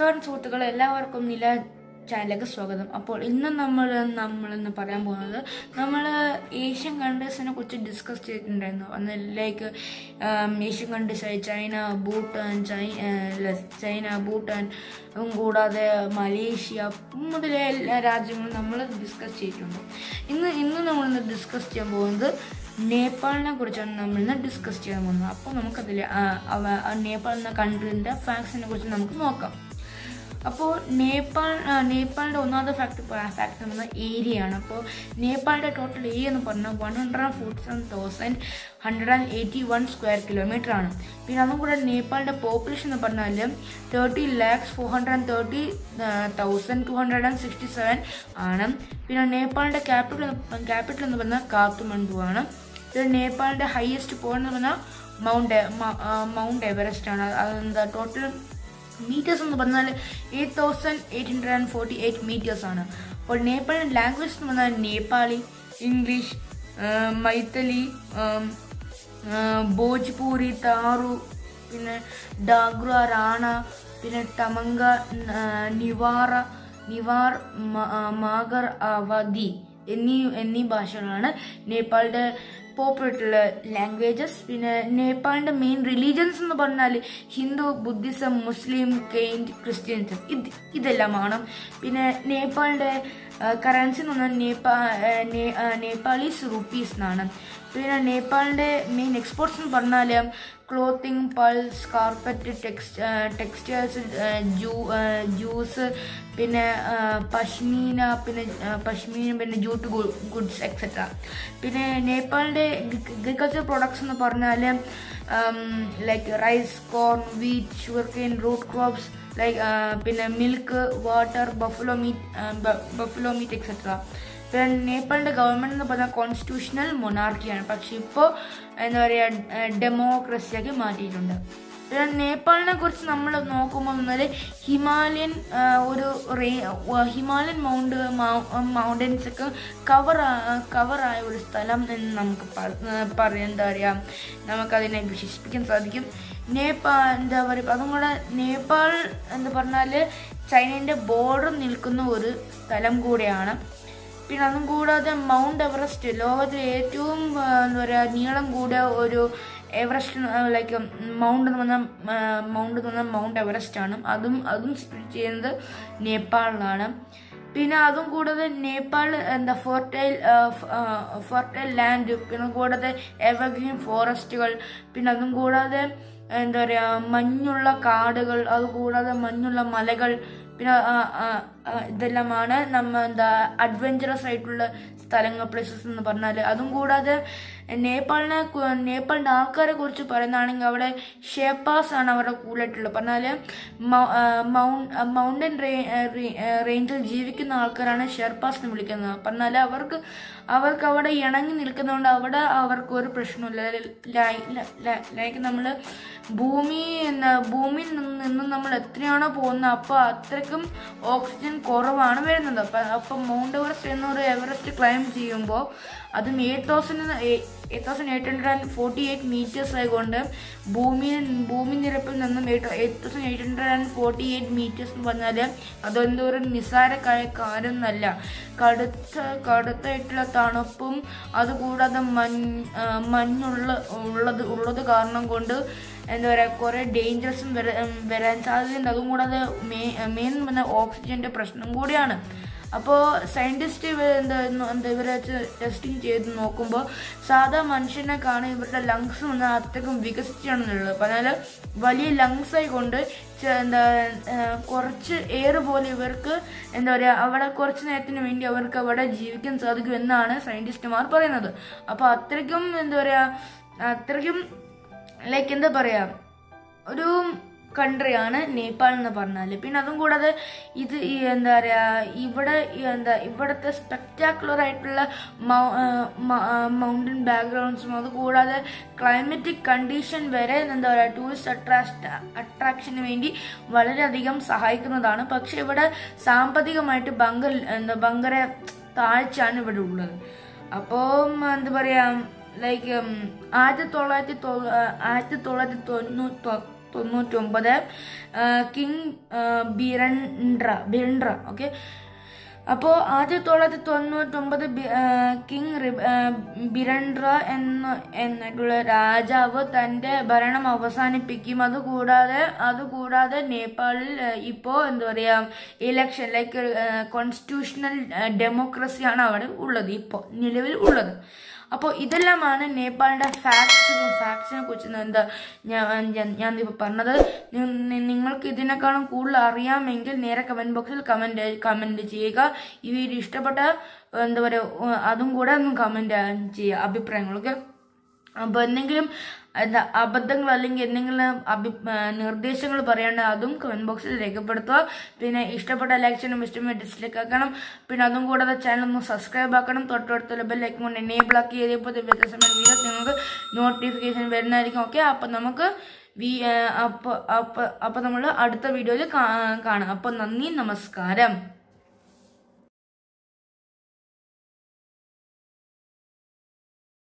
നമസ്കാരം സുഹൃത്തുക്കളെ എല്ലാവർക്കും നില ചാനലിലേക്ക് സ്വാഗതം അപ്പോൾ ഇന്ന് നമ്മൾ നമ്മളിന്ന് പറയാൻ പോകുന്നത് നമ്മൾ ഏഷ്യൻ കൺട്രീസിനെ കുറിച്ച് ഡിസ്കസ് ചെയ്തിട്ടുണ്ടായിരുന്നു അന്ന് ലൈക്ക് ഏഷ്യൻ കൺട്രീസായി ചൈന ഭൂട്ടാൻ ചൈ അല്ല, ചൈന ഭൂട്ടാൻ ഉം കൂടാതെ മലേഷ്യ മുതലേ എല്ലാ രാജ്യങ്ങളും നമ്മൾ ഡിസ്കസ് ചെയ്തിട്ടുണ്ട് ഇന്ന് ഇന്ന് നമ്മളിന്ന് ഡിസ്കസ് ചെയ്യാൻ പോകുന്നത് നേപ്പാളിനെ കുറിച്ചാണ് നമ്മൾ ഇന്ന് ഡിസ്കസ് ചെയ്യാൻ പോകുന്നത് അപ്പോൾ നമുക്കതിൽ നേപ്പാൾ എന്ന കൺട്രീൻ്റെ ഫാക്ട്സിനെ കുറിച്ച് നമുക്ക് നോക്കാം അപ്പോൾ നേപ്പാൾ ആ, നേപ്പാളിൻ്റെ ഒന്നാമത്തെ ഫാക്ട് ഫാക്ട് എന്ന് പറഞ്ഞാൽ ഏരിയ ആണ് അപ്പോൾ നേപ്പാളിൻ്റെ ടോട്ടൽ ഏരിയ എന്ന് പറഞ്ഞാൽ one hundred and forty seven thousand hundred and eighty one square kilometre ആണ് പിന്നെ അതും കൂടെ നേപ്പാളിൻ്റെ പോപ്പുലേഷൻ എന്ന് പറഞ്ഞാൽ thirty lakhs four hundred and thirty thousand two hundred and sixty seven ആണ് പിന്നെ നേപ്പാളിൻ്റെ ക്യാപിറ്റൽ ക്യാപിറ്റൽ എന്ന് പറഞ്ഞാൽ കാത്തുമണ്ഡു ആണ് പിന്നെ നേപ്പാളിൻ്റെ ഹയസ്റ്റ് പോയിന്റ് എന്ന് പറഞ്ഞാൽ മൗണ്ട് എ- മ- ആ, മൗണ്ട് എവറസ്റ്റ് ആണ് അതെന്താ ടോട്ടൽ മീറ്റേഴ്സ് എന്ന് പറഞ്ഞാൽ eight thousand eight hundred and forty eight metres ആണ് അപ്പോൾ നേപ്പാളിയൻ ലാംഗ്വേജ് എന്ന് പറഞ്ഞാൽ നേപ്പാളി ഇംഗ്ലീഷ് ആ, മൈത്തലി ആം, ആ, ഭോജ്പൂരി താറു പിന്നെ ഡാഗ്ര റാണ പിന്നെ ടമങ്ക ആ, നിവാറ നിവാർ മ- ആ, മാഗർ അവധി എന്നീ എന്നീ ഭാഷകളാണ് നേപ്പാളിൻ്റെ പോപ്പുലർ ലാംഗ്വേജസ് പിന്നെ നേപ്പാളിൻ്റെ മെയിൻ റിലീജൻസ് എന്ന് പറഞ്ഞാൽ ഹിന്ദു ബുദ്ധിസം മുസ്ലിം കെയിൻറ്റ് ക്രിസ്ത്യൻസ് ഇത് ഇതെല്ലാമാണ് പിന്നെ നേപ്പാളിൻ്റെ കറൻസി എന്ന് പറഞ്ഞാൽ നേപ്പാ ആ, നേ- ആ, നേപ്പാളീസ് റുപ്പീസ് എന്നാണ് പിന്നെ നേപ്പാളിൻ്റെ മെയിൻ എക്സ്പോർട്സ് എന്ന് പറഞ്ഞാൽ clothing pulse carpet tex textiles ജൂ ജ്യൂസ് പിന്നെ ആ, പശ്മീന പിന്നെ ആ, പശ്മീന പിന്നെ ജൂട്ട് ഗുഡ്സ് എക്സെട്ര പിന്നെ നേപ്പാളിൻ്റെ അഗ്രികൾച്ചർ പ്രോഡക്ട്സ് എന്ന് പറഞ്ഞാൽ like rice corn wheat sugarcane root crops like പിന്നെ milk water buffalo meat buffalo meat etcetera പിന്നെ നേപ്പാളിൻ്റെ ഗവൺമെൻറ് എന്ന് പറഞ്ഞാൽ കോൺസ്റ്റിറ്റ്യൂഷണൽ മൊണാർക്കിയാണ് പക്ഷെ ഇപ്പോൾ എന്താ പറയുക ഡെമോക്രസിയാക്കി മാറ്റിയിട്ടുണ്ട് പിന്നെ നേപ്പാളിനെ കുറിച്ച് നമ്മൾ നോക്കുമ്പോൾ എന്നാൽ ഹിമാലയൻ ആ, ഒരു റേ വ- ഹിമാലയൻ മൗണ്ട് മൗണ്ടൻസ് ഒക്കെ കവർ കവറായ ഒരു സ്ഥലം എന്ന് നമുക്ക് പ- ആ, പറയാൻ എന്താ പറയുക നമുക്കതിനെ വിശേഷിപ്പിക്കാൻ സാധിക്കും നേപ്പാൾ എന്താ പറയുക അതും കൂടെ നേപ്പാൾ എന്ന് പറഞ്ഞാൽ ചൈനേൻ്റെ ബോർഡർ നിൽക്കുന്ന ഒരു സ്ഥലം കൂടെയാണ് പിന്നെ അതും കൂടാതെ മൗണ്ട് എവറസ്റ്റ് ലോകത്തിലെ ഏറ്റവും ആ, എന്താ പറയുക നീളം കൂടിയ ഒരു എവറസ്റ്റ് ലൈക്ക് മൗണ്ട് എന്ന് പറഞ്ഞാൽ മൗണ്ട് എന്ന് പറഞ്ഞാൽ മൗണ്ട് എവറസ്റ്റ് ആണ് അതും അതും സ്ഥിതി ചെയ്യുന്നത് നേപ്പാളിലാണ് പിന്നെ അതും കൂടാതെ നേപ്പാൾ എന്താ ഫോർട്ടൈൽ ഫോർട്ടൈൽ ലാൻഡ് പിന്നെ കൂടാതെ എവർഗ്രീൻ ഫോറസ്റ്റുകൾ പിന്നെ അതും കൂടാതെ എന്താ പറയുക മഞ്ഞുള്ള കാടുകൾ അതുകൂടാതെ മഞ്ഞുള്ള മലകൾ പിന്നെ ആ, ആ, ആ, ഇതെല്ലാമാണ് നമ്മ എന്താ അഡ്വഞ്ചറസ് ആയിട്ടുള്ള സ്ഥലങ്ങൾ പ്ലേസസ് എന്ന് പറഞ്ഞാൽ അതും കൂടാതെ നേപ്പാളിനെ കു- നേപ്പാളിൻ്റെ ആൾക്കാരെ കുറിച്ച് പറയുന്നതാണെങ്കിൽ അവിടെ ഷേപ്പാസ് ആണ് അവരുടെ കൂടുതലായിട്ടുള്ളത് പറഞ്ഞാൽ മൗണ്ടൻ റേഞ്ചിൽ ജീവിക്കുന്ന ആൾക്കാരാണ് ഷെർപ്പാസ് എന്ന് വിളിക്കുന്നത് പറഞ്ഞാൽ അവർക്ക് അവർക്ക് അവിടെ ഇണങ്ങി നിൽക്കുന്നതുകൊണ്ട് അവിടെ അവർക്ക് ഒരു പ്രശ്നമില്ല ലൈക്ക് നമ്മൾ ഭൂമി എന്ന ഭൂമിയിൽ നിന്ന് നിന്നും നമ്മൾ എത്രയാണോ പോകുന്നത് അപ്പോൾ അത്രയ്ക്കും ഓക്സിജൻ കുറവാണ് വരുന്നത് അപ്പം അപ്പം മൗണ്ട് എവറസ്റ്റ് എന്നൊരു എവറസ്റ്റ് ക്ലൈം ചെയ്യുമ്പോൾ അതും eight thousand eight thousand eight hundred and forty eight metres ആയതുകൊണ്ട് ഭൂമിയിൽ ഭൂമി നിരപ്പിൽ നിന്നും eight eight thousand eight hundred and forty eight metres എന്ന് പറഞ്ഞാൽ അതെന്തോ ഒരു നിസ്സാരക്കായ കാര്യമൊന്നല്ല കടുത്ത കടുത്തായിട്ടുള്ള തണുപ്പും അതുകൂടാതെ മഞ്ഞ് ആ, മഞ്ഞുള്ള ഉള്ളത് ഉള്ളത് കാരണം കൊണ്ട് എന്താ പറയുക കുറേ ഡേഞ്ചറസും വരാൻ സാധ്യതയുണ്ട് അതും കൂടാതെ മെയിൻ പറഞ്ഞ ഓക്സിജൻ്റെ പ്രശ്നം കൂടിയാണ് അപ്പോൾ സയൻറ്റിസ്റ്റ് എന്താ എന്താ ഇവരെ വെച്ച് ടെസ്റ്റിംഗ് ചെയ്ത് നോക്കുമ്പോൾ സാധാ മനുഷ്യനെ കാണാൻ ഇവരുടെ ലങ്സ് വന്നാൽ അത്രയ്ക്കും വികസിച്ചാണെന്നുള്ളത് പറഞ്ഞാൽ വലിയ ലങ്സ് ആയിക്കൊണ്ട് ചെ- എന്താ ആ, കുറച്ച് എയർ പോലെ ഇവർക്ക് എന്താ പറയുക അവിടെ കുറച്ച് നേരത്തിന് വേണ്ടി അവർക്ക് അവിടെ ജീവിക്കാൻ സാധിക്കും എന്നാണ് സയൻറ്റിസ്റ്റുമാർ പറയുന്നത് അപ്പോൾ അത്രയ്ക്കും എന്താ പറയുക അത്രയ്ക്കും ലൈക്ക് എന്താ പറയുക ഒരു കൺട്രിയാണ് നേപ്പാൾ എന്ന് പറഞ്ഞാൽ പിന്നെ അതും കൂടാതെ ഇത് ഈ എന്താ പറയുക ഇവിടെ ഈ എന്താ ഇവിടുത്തെ സ്പെക്ടാക്കുലർ ആയിട്ടുള്ള മൗണ്ടൻ ബാക്ക്ഗ്രൗണ്ട്സും അതുകൂടാതെ ക്ലൈമറ്റിക് കണ്ടീഷൻ വരെ എന്താ പറയുക ടൂറിസ്റ്റ് അട്രാക്ട് അട്രാക്ഷന് വേണ്ടി വളരെയധികം സഹായിക്കുന്നതാണ് പക്ഷെ ഇവിടെ സാമ്പത്തികമായിട്ട് ഭങ്കർ എന്താ ഭയങ്കര താഴ്ചയാണ് ഇവിടെ ഉള്ളത് അപ്പോൾ എന്താ പറയുക ലൈക്ക് ആയിരത്തി തൊള്ളായിരത്തി തൊ- ആയിരത്തി തൊള്ളായിരത്തി തൊണ്ണൂ തൊ- തൊണ്ണൂറ്റൊമ്പത് കിങ് ബിരൻഡ്ര ബിരൻഡ്ര ഓക്കെ അപ്പോൾ ആയിരത്തി തൊള്ളായിരത്തി തൊണ്ണൂറ്റൊമ്പത് ബി- ആ, കിങ് റി- ആ, ബിരൻഡ്ര എന്ന എന്നിട്ടുള്ള രാജാവ് തന്റെ ഭരണം അവസാനിപ്പിക്കും അതുകൂടാതെ അതുകൂടാതെ നേപ്പാളിൽ ആ, ഇപ്പോ എന്താ പറയാ ഇലക്ഷൻ ലൈക്ക് കോൺസ്റ്റിറ്റ്യൂഷണൽ ഡെമോക്രസിയാണ് അവിടെ ഉള്ളത് ഇപ്പോൾ നിലവിൽ ഉള്ളത് അപ്പോൾ ഇതെല്ലാമാണ് നേപ്പാളിന്റെ ഫാക്ട്സ് ഫാക്ട്സിനെ കുറിച്ച് എന്താ ഞാൻ ഞാൻ- ഞാൻ ഇപ്പോൾ പറഞ്ഞത് നി- നി- നിങ്ങൾക്ക് ഇതിനേക്കാളും കൂടുതൽ അറിയാമെങ്കിൽ നേരെ കമന്റ് ബോക്സിൽ കമന്റ് കമന്റ് ചെയ്യുക ഈ വീഡിയോ ഇഷ്ടപ്പെട്ട എന്താ പറയുക അതും കൂടെ ഒന്ന് കമന്റ് ചെയ്യുക അഭിപ്രായങ്ങളൊക്കെ അപ്പോൾ എന്തെങ്കിലും എന്താ അബദ്ധങ്ങൾ അല്ലെങ്കിൽ എന്തെങ്കിലും അഭി നിർദ്ദേശങ്ങൾ പറയേണ്ട അതും കമന്റ് ബോക്സിൽ രേഖപ്പെടുത്തുക പിന്നെ ഇഷ്ടപ്പെട്ട ലൈക്ക് ചെയ്യണം ഇഷ്ടമായി ഡിസ്ലൈക്ക് ആക്കണം പിന്നെ അതും കൂടാതെ ചാനൽ ഒന്ന് സബ്സ്ക്രൈബ് ആക്കണം തൊട്ടടുത്തുള്ള ബെൽ ലൈക്കും കൊണ്ട് എനേബിൾ ആക്കി എഴുതിയപ്പോൾ വ്യത്യസ്തമായ വീഡിയോസ് നിങ്ങൾക്ക് നോട്ടിഫിക്കേഷൻ വരുന്നതായിരിക്കും ഓക്കെ അപ്പം നമുക്ക് വി അപ്പോൾ അപ്പോൾ അപ്പോൾ നമ്മൾ അടുത്ത വീഡിയോയിൽ കാണാം അപ്പം നന്ദി നമസ്കാരം